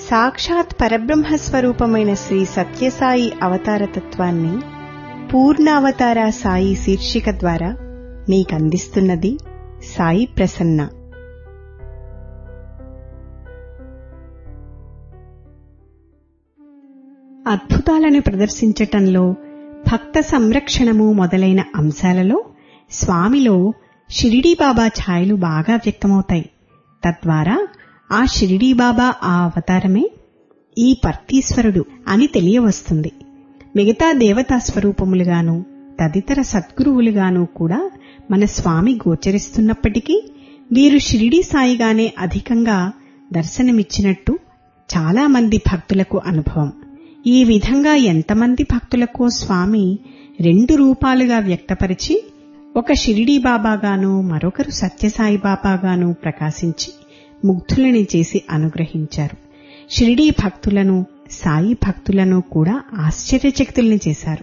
సాక్షాత్ పరబ్రహ్మ స్వరూపమైన శ్రీ సత్యసాయి అవతారతత్వాన్ని పూర్ణావతార సాయి శీర్షిక ద్వారా మీకందిస్తున్నది సాయి ప్రసన్న అద్భుతాలను ప్రదర్శించటంలో భక్త సంరక్షణము మొదలైన అంశాలలో స్వామిలో షిరిడీ బాబా ఛాయలు బాగా వ్యక్తమవుతాయి తద్వారా ఆ షిరిడీ బాబా ఆ అవతారమే ఈ పర్తీశ్వరుడు అని తెలియవస్తుంది మిగతా దేవతా స్వరూపములుగాను తదితర సద్గురువులుగాను కూడా మన స్వామి గోచరిస్తున్నప్పటికీ వీరు షిరిడీ సాయిగానే అధికంగా దర్శనమిచ్చినట్టు చాలా మంది భక్తులకు అనుభవం ఈ విధంగా ఎంతమంది భక్తులకో స్వామి రెండు రూపాలుగా వ్యక్తపరిచి ఒక షిరిడీ బాబాగాను మరొకరు సత్యసాయి బాబాగాను ప్రకాశించి ముగ్ధులని చేసి అనుగ్రహించారు షిరిడీ భక్తులను సాయి భక్తులను కూడా ఆశ్చర్యచకితుల్ని చేశారు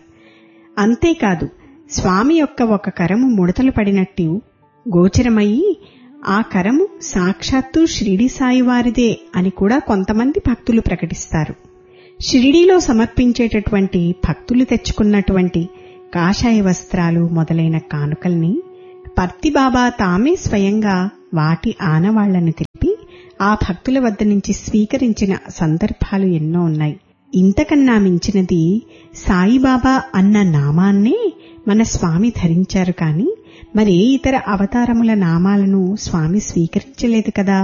అంతేకాదు స్వామి యొక్క ఒక కరము ముడతలు పడినట్టు గోచరమయ్యి ఆ కరము సాక్షాత్తు షిరిడి సాయి వారిదే అని కూడా కొంతమంది భక్తులు ప్రకటిస్తారు షిరిడీలో సమర్పించేటటువంటి భక్తులు తెచ్చుకున్నటువంటి కాషాయ వస్త్రాలు మొదలైన కానుకల్ని పర్తిబాబా తామే స్వయంగా వాటి ఆనవాళ్లను తెలిపి ఆ భక్తుల వద్ద నుంచి స్వీకరించిన సందర్భాలు ఎన్నో ఉన్నాయి ఇంతకన్నా మించినది సాయిబాబా అన్న నామాన్నే మన స్వామి ధరించారు కాని మరే ఇతర అవతారముల నామాలను స్వామి స్వీకరించలేదు కదా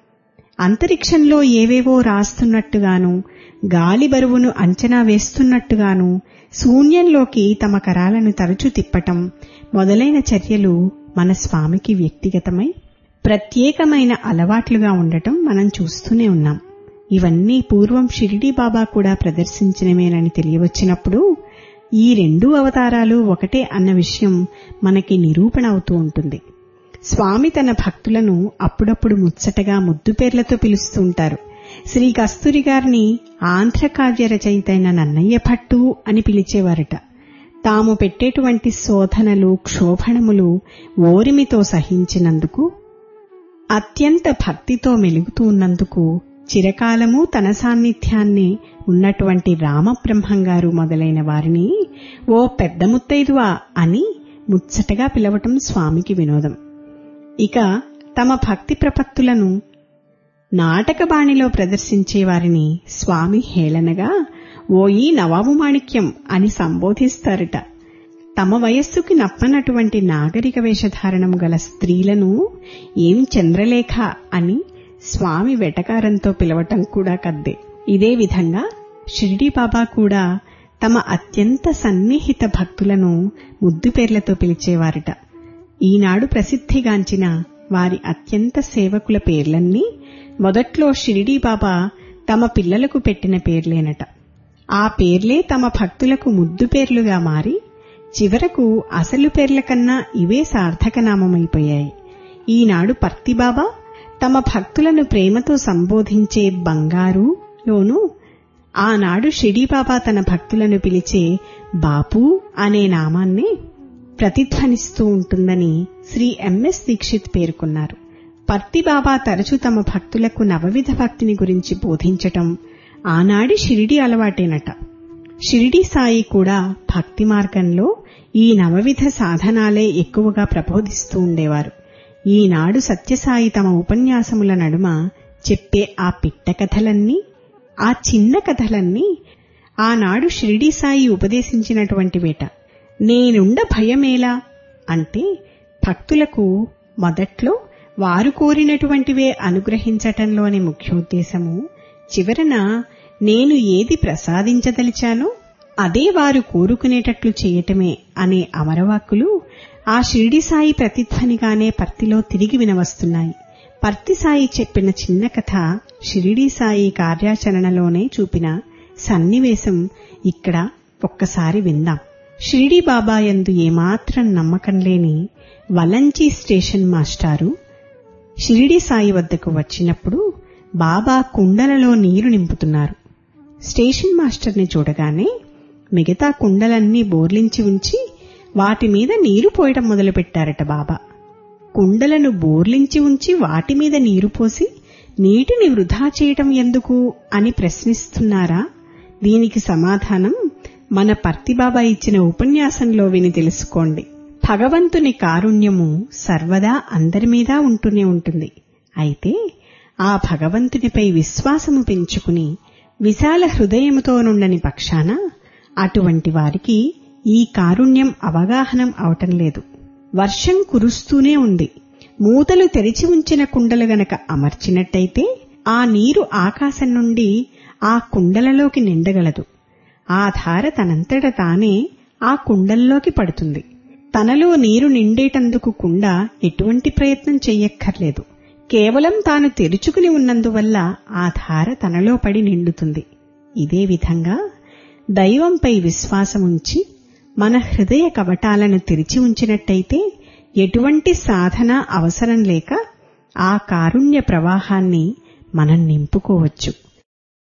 అంతరిక్షంలో ఏవేవో రాస్తున్నట్టుగాను గాలి బరువును అంచనా వేస్తున్నట్టుగాను శూన్యంలోకి తమ కరాలను తరచు తిప్పటం మొదలైన చర్యలు మన స్వామికి వ్యక్తిగతమై ప్రత్యేకమైన అలవాట్లుగా ఉండటం మనం చూస్తూనే ఉన్నాం ఇవన్నీ పూర్వం షిరిడీ బాబా కూడా ప్రదర్శించినవేనని తెలియవచ్చినప్పుడు ఈ రెండు అవతారాలు ఒకటే అన్న విషయం మనకి నిరూపణ అవుతూ ఉంటుంది స్వామి తన భక్తులను అప్పుడప్పుడు ముచ్చటగా ముద్దు పేర్లతో పిలుస్తూ ఉంటారు శ్రీ కస్తూరి గారిని ఆంధ్రకావ్య రచయితైన నన్నయ్య భట్టు అని పిలిచేవారట తాము పెట్టేటువంటి శోధనలు క్షోభణములు ఓరిమితో సహించినందుకు అత్యంత భక్తితో మెలుగుతూ ఉన్నందుకు చిరకాలము తన సాన్నిధ్యాన్ని ఉన్నటువంటి రామబ్రహ్మం గారు మొదలైన వారిని ఓ పెద్ద ముత్తైదువా అని ముచ్చటగా పిలవటం స్వామికి వినోదం ఇక తమ భక్తి ప్రపత్తులను నాటకబాణిలో ప్రదర్శించే వారిని స్వామి హేళనగా ఓయి నవాబు మాణిక్యం అని సంబోధిస్తారట తమ వయస్సుకి నప్పనటువంటి నాగరిక వేషధారణం గల స్త్రీలను ఏం చంద్రలేఖ అని స్వామి వెటకారంతో పిలవటం కూడా కద్దే ఇదే విధంగా షిరిడీ బాబా కూడా తమ అత్యంత సన్నిహిత భక్తులను ముద్దు పేర్లతో పిలిచేవారట ఈనాడు ప్రసిద్ధిగాంచిన వారి అత్యంత సేవకుల పేర్లన్నీ మొదట్లో షిరిడీ బాబా తమ పిల్లలకు పెట్టిన పేర్లేనట ఆ పేర్లే తమ భక్తులకు ముద్దు పేర్లుగా మారి చివరకు అసలు పేర్ల కన్నా ఇవే సార్థకనామమైపోయాయి ఈనాడు పర్తిబాబా తమ భక్తులను ప్రేమతో సంబోధించే బంగారులోనూ ఆనాడు షిడీబాబా తన భక్తులను పిలిచే బాపు అనే నామాన్నే ప్రతిధ్వనిస్తూ ఉంటుందని శ్రీ ఎంఎస్ దీక్షిత్ పేర్కొన్నారు పర్తిబాబా తరచూ తమ భక్తులకు నవవిధ భక్తిని గురించి బోధించటం ఆనాడి షిరిడి అలవాటేనట షిరిడి సాయి కూడా భక్తి మార్గంలో ఈ నవవిధ సాధనాలే ఎక్కువగా ప్రబోధిస్తూ ఉండేవారు ఈనాడు సత్యసాయి తమ ఉపన్యాసముల నడుమ చెప్పే ఆ పిట్ట కథలన్నీ ఆ చిన్న కథలన్నీ ఆనాడు షిరిడి సాయి ఉపదేశించినటువంటి వేట నేనుండ భయమేలా అంటే భక్తులకు మొదట్లో వారు కోరినటువంటివే అనుగ్రహించటంలోని ముఖ్యోద్దేశము చివరన నేను ఏది ప్రసాదించదలిచానో అదే వారు కోరుకునేటట్లు చేయటమే అనే అమరవాక్కులు ఆ షిరిడి సాయి ప్రతిధ్వనిగానే పర్తిలో తిరిగి వినవస్తున్నాయి పర్తి సాయి చెప్పిన చిన్న కథ షిరిడి సాయి కార్యాచరణలోనే చూపిన సన్నివేశం ఇక్కడ ఒక్కసారి విందాం షిరిడి బాబా యందు ఏమాత్రం నమ్మకం లేని వలంచి స్టేషన్ మాస్టారు షిరిడి సాయి వద్దకు వచ్చినప్పుడు బాబా కుండలలో నీరు నింపుతున్నారు స్టేషన్ మాస్టర్ని చూడగానే మిగతా కుండలన్నీ బోర్లించి ఉంచి వాటి మీద నీరు పోయటం మొదలుపెట్టారట బాబా కుండలను బోర్లించి ఉంచి వాటి మీద నీరు పోసి నీటిని వృధా చేయటం ఎందుకు అని ప్రశ్నిస్తున్నారా దీనికి సమాధానం మన పర్తిబాబా ఇచ్చిన ఉపన్యాసంలో విని తెలుసుకోండి భగవంతుని కారుణ్యము సర్వదా అందరి మీద ఉంటూనే ఉంటుంది అయితే ఆ భగవంతునిపై విశ్వాసము పెంచుకుని విశాల హృదయముతో నుండని పక్షాన అటువంటి వారికి ఈ కారుణ్యం అవగాహనం అవటం లేదు వర్షం కురుస్తూనే ఉంది మూతలు తెరిచి ఉంచిన కుండలు గనక అమర్చినట్టయితే ఆ నీరు ఆకాశం నుండి ఆ కుండలలోకి నిండగలదు ఆ ధార తనంతట తానే ఆ కుండల్లోకి పడుతుంది తనలో నీరు నిండేటందుకు కుండ ఎటువంటి ప్రయత్నం చెయ్యక్కర్లేదు కేవలం తాను తెరుచుకుని ఉన్నందువల్ల ఆ ధార తనలో పడి నిండుతుంది ఇదే విధంగా దైవంపై విశ్వాసముంచి మన హృదయ కవటాలను తెరిచి ఉంచినట్టయితే ఎటువంటి సాధన అవసరం లేక ఆ కారుణ్య ప్రవాహాన్ని మనం నింపుకోవచ్చు